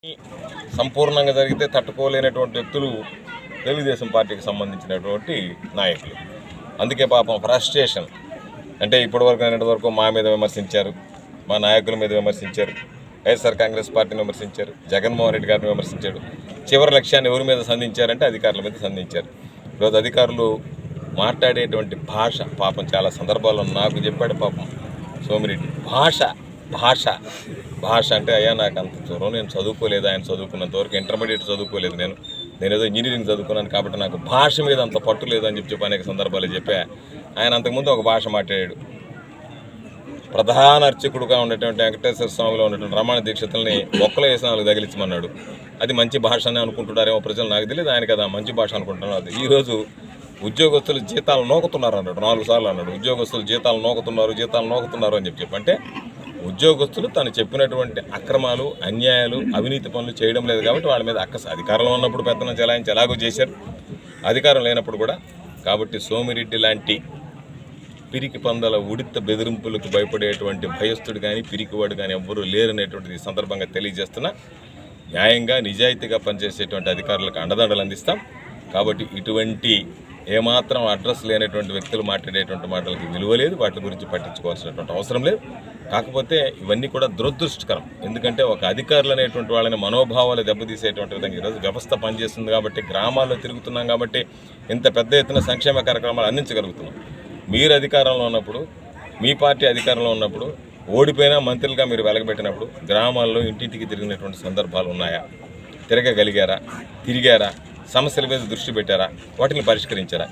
సంపూర్ణంగా జరిగితే తట్టుకోలేనటువంటి వ్యక్తులు తెలుగుదేశం పార్టీకి సంబంధించినటువంటి నాయకులు అందుకే పాపం ఫ్రస్ట్రేషన్ అంటే ఇప్పటివరకు నిన్నటి వరకు మా మీద విమర్శించారు మా నాయకుల మీద విమర్శించారు వైఎస్ఆర్ కాంగ్రెస్ పార్టీని విమర్శించారు జగన్మోహన్ రెడ్డి గారిని విమర్శించాడు చివరి లక్ష్యాన్ని ఎవరి మీద సంధించారంటే అధికారుల మీద సంధించారు ఈరోజు అధికారులు మాట్లాడేటువంటి భాష పాపం చాలా సందర్భాల్లో నాకు చెప్పాడు పాపం సోమిరెడ్డి భాష భాష భాష అంటే అయ్యా నాకు అంత దూరం నేను చదువుకోలేదు ఆయన చదువుకున్నంత వరకు ఇంటర్మీడియట్ చదువుకోలేదు నేను నేను ఏదో ఇంజనీరింగ్ చదువుకున్నాను కాబట్టి నాకు భాష మీద అంత పట్టు లేదు అని చెప్పి చెప్పి అనేక సందర్భాలు చెప్పా ఆయన అంతకుముందు ఒక భాష మాట్లాడాడు ప్రధాన అర్చకుడుగా ఉన్నటువంటి వెంకటేశ్వర స్వామిలో ఉన్నటువంటి రమణ దీక్షితుల్ని ఒక్కలో వేసిన వాళ్ళకి తగిలించమన్నాడు అది మంచి భాష అని అనుకుంటున్నారేమో ప్రజలు నాకు తెలియదు ఆయన కదా మంచి భాష అనుకుంటున్నారు అది ఈరోజు ఉద్యోగస్తులు జీతాలు నోకుతున్నారు అన్నాడు నాలుగు సార్లు అన్నాడు ఉద్యోగస్తులు జీతాలు నోకుతున్నారు జీతాలు నోకుతున్నారు అని చెప్పి చెప్పి అంటే ఉద్యోగస్తులు తను చెప్పినటువంటి అక్రమాలు అన్యాయాలు అవినీతి పనులు చేయడం లేదు కాబట్టి వాళ్ళ మీద అక్కస అధికారంలో ఉన్నప్పుడు పెత్తనం చెలాయించి ఎలాగో చేశారు అధికారం లేనప్పుడు కూడా కాబట్టి సోమిరెడ్డి లాంటి పిరికి పందల ఉడిత బెదిరింపులకు భయపడేటువంటి భయస్థుడు కానీ పిరికివాడు కానీ ఎవ్వరూ లేరనేటువంటిది ఈ సందర్భంగా తెలియజేస్తున్నా న్యాయంగా నిజాయితీగా పనిచేసేటువంటి అధికారులకు అండదండలు అందిస్తాం కాబట్టి ఇటువంటి ఏమాత్రం అడ్రస్ లేనటువంటి వ్యక్తులు మాట్లాడేటువంటి మాటలకి విలువ లేదు వాటి గురించి పట్టించుకోవాల్సినటువంటి అవసరం లేదు కాకపోతే ఇవన్నీ కూడా దురదృష్టకరం ఎందుకంటే ఒక అధికారులు అనేటువంటి వాళ్ళని మనోభావాలు దెబ్బతీసేటువంటి విధంగా ఈరోజు వ్యవస్థ పనిచేస్తుంది కాబట్టి గ్రామాల్లో తిరుగుతున్నాం కాబట్టి ఇంత పెద్ద ఎత్తున సంక్షేమ కార్యక్రమాలు అందించగలుగుతున్నాం మీరు అధికారంలో ఉన్నప్పుడు మీ పార్టీ అధికారంలో ఉన్నప్పుడు ఓడిపోయినా మంత్రులుగా మీరు వెలగబెట్టినప్పుడు గ్రామాల్లో ఇంటింటికి తిరిగినటువంటి సందర్భాలు ఉన్నాయా తిరగగలిగారా తిరిగారా సమస్యల మీద దృష్టి పెట్టారా వాటిని పరిష్కరించారా